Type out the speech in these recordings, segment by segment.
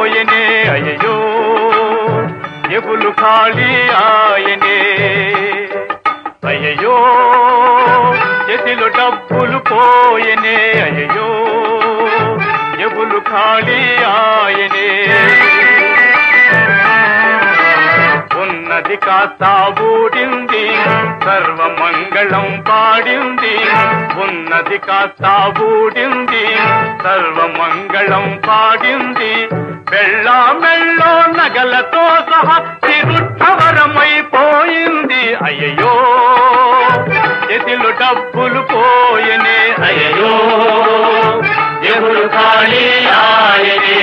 పోయనే అయ్యో ఎబులు ఖాళీ ఆయనే అయ్యో చేతిలో డబ్బులు పోయనే అయ్యో ఎబులు ఖాళీ ఆయనే ఉన్నది కాస్త బూడింది సర్వమంగళం పాడింది ఉన్నది కాస్త బూడింది సర్వమంగళం పాడింది వెళ్ళ మెళ్ళో నగలతో సహా తిరుట్టవరమైపోయింది అయ్యయ్యో చేతిలో డబ్బులు పోయనే అయ్యయ్యో ఎగురు ఖాళీ ఆయనే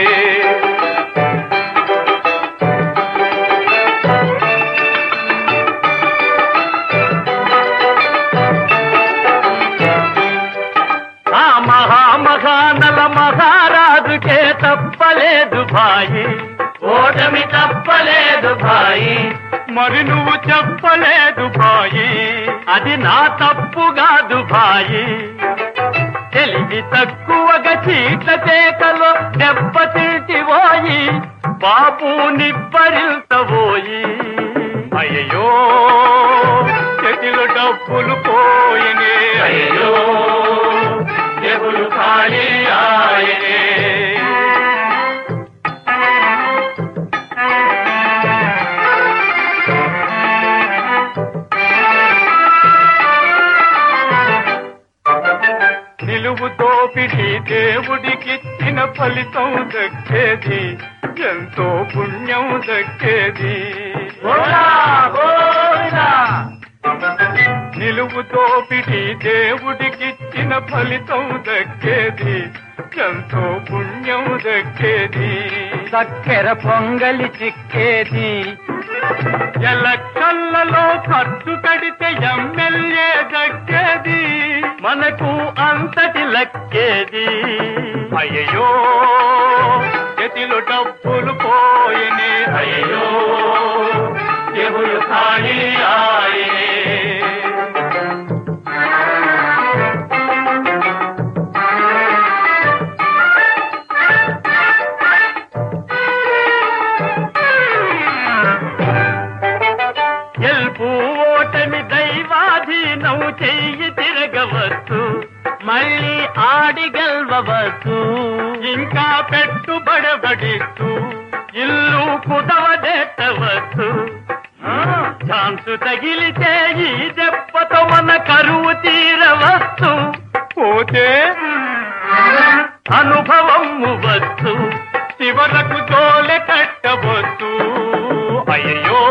ఆ మహామహానల మహారాజుకే తప్పలేదు భాయి ఓటమి తప్పలేదు భాయి మరి నువ్వు చెప్పలేదు భాయి అది నా తప్పు కాదు భాయి తెలివి తక్కువగా చీట్ల చేతలో దెబ్బతింటిపోయి బాబు నిబ్బరిల్తబోయి అయ్యో చేతిలో డబ్బులు పోయినే అయ్యో జేబులు ఖాళీ ఆయనే నిలువు తోపిడి దేవుడికిచ్చిన ఫలితం దక్కేది ఎంతో పుణ్యం దక్కేది నిలువు తోపిడి దేవుడికిచ్చిన ఫలితం దక్కేది ఎంతో పుణ్యం దక్కేది చక్కెర పొంగలి చిక్కేది ఎలక్షన్లలో ఖర్చు కడితే ఎమ్మెల్యే దక్కేది మనకు అంతటి లక్కేది అయ్యో చేతిలో డబ్బులు పోయనే అయ్యో చెవులు ఖాళీ ఆయనే గెలుపు ఓటమి దైవాధీనం చెయ్యి తిరగవచ్చు మళ్ళీ ఆడి గెలవవచ్చు ఇంకా పెట్టుబడబడిస్తూ ఇల్లు కుదవదెట్టవచ్చు ఛాన్సు తగిలితే ఈ దెబ్బతో మన కరువు తీరవచ్చు పోతే అనుభవం వచ్చు చివరకు జోలె కట్టవచ్చు అయ్యో